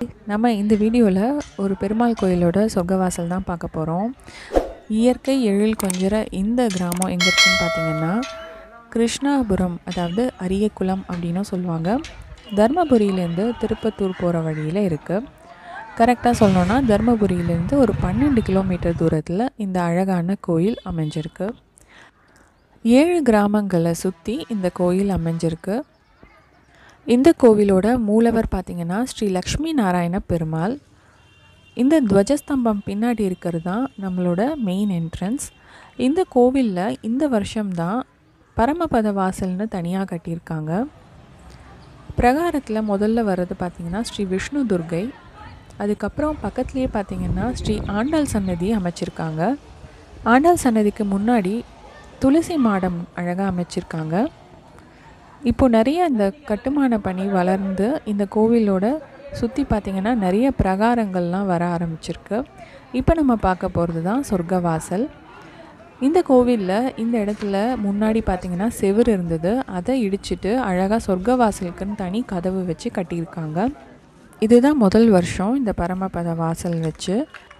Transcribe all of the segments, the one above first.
நம்ம இந்த வீடியோவில் ஒரு பெருமாள் கோயிலோட சொர்க்கவாசல் தான் பார்க்க போகிறோம் இயற்கை எழில் கொஞ்சிற இந்த கிராமம் எங்கே இருக்குன்னு பார்த்தீங்கன்னா கிருஷ்ணாபுரம் அதாவது அரியக்குளம் அப்படின்னும் சொல்லுவாங்க தர்மபுரியிலேருந்து திருப்பத்தூர் போகிற வழியில் இருக்குது கரெக்டாக சொல்லணுன்னா தர்மபுரியிலேருந்து ஒரு பன்னெண்டு கிலோமீட்டர் தூரத்தில் இந்த அழகான கோயில் அமைஞ்சிருக்கு ஏழு கிராமங்களை சுற்றி இந்த கோயில் அமைஞ்சிருக்கு இந்த கோவிலோட மூலவர் பார்த்திங்கன்னா ஸ்ரீ லக்ஷ்மி நாராயண பெருமாள் இந்த துவஜஸ்தம்பம் பின்னாடி இருக்கிறது தான் நம்மளோட மெயின் என்ட்ரன்ஸ் இந்த கோவிலில் இந்த வருஷம்தான் பரமபத வாசல்னு தனியாக கட்டியிருக்காங்க பிரகாரத்தில் முதல்ல வர்றது பார்த்திங்கன்னா ஸ்ரீ விஷ்ணு துர்கை அதுக்கப்புறம் பக்கத்துலேயே பார்த்திங்கன்னா ஸ்ரீ ஆண்டாள் சன்னதி அமைச்சிருக்காங்க ஆண்டாள் சன்னதிக்கு முன்னாடி துளசி மாடம் அழகாக அமைச்சிருக்காங்க இப்போ நிறைய இந்த கட்டுமான பணி வளர்ந்து இந்த கோவிலோட சுற்றி பார்த்திங்கன்னா நிறைய பிரகாரங்கள்லாம் வர ஆரம்பிச்சிருக்கு இப்போ நம்ம பார்க்க போகிறது தான் சொர்க்கவாசல் இந்த கோவிலில் இந்த இடத்துல முன்னாடி பார்த்திங்கன்னா செவுரு இருந்தது அதை இடிச்சிட்டு அழகாக சொர்க்கவாசலுக்குன்னு தனி கதவு வச்சு கட்டியிருக்காங்க இதுதான் முதல் வருஷம் இந்த பரமபத வாசல் வச்சு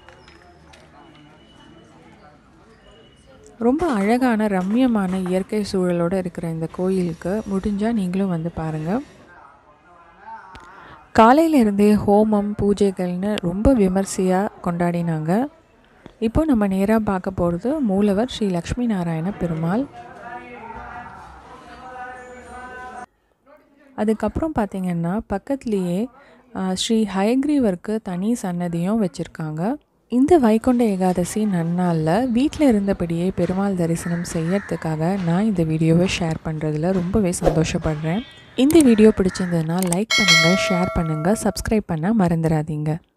ரொம்ப அழகான ரம்யமான இயற்கை சூழலோடு இருக்கிற இந்த கோயிலுக்கு முடிஞ்சால் நீங்களும் வந்து பாருங்கள் காலையிலேருந்தே ஹோமம் பூஜைகள்னு ரொம்ப விமர்சையாக கொண்டாடினாங்க இப்போ நம்ம நேராக பார்க்க போகிறது மூலவர் ஸ்ரீ லக்ஷ்மி நாராயண பெருமாள் அதுக்கப்புறம் பார்த்திங்கன்னா பக்கத்துலேயே ஸ்ரீ ஹயக்ரீவருக்கு தனி சன்னதியும் வச்சுருக்காங்க இந்த வைகுண்ட ஏகாதசி நன்னாளில் வீட்டில் இருந்தபடியே பெருமாள் தரிசனம் செய்யறதுக்காக நான் இந்த வீடியோவை ஷேர் பண்ணுறதுல ரொம்பவே சந்தோஷப்படுறேன் இந்த வீடியோ பிடிச்சிருந்ததுன்னா லைக் பண்ணுங்கள் ஷேர் பண்ணுங்கள் சப்ஸ்கிரைப் பண்ண மறந்துடாதீங்க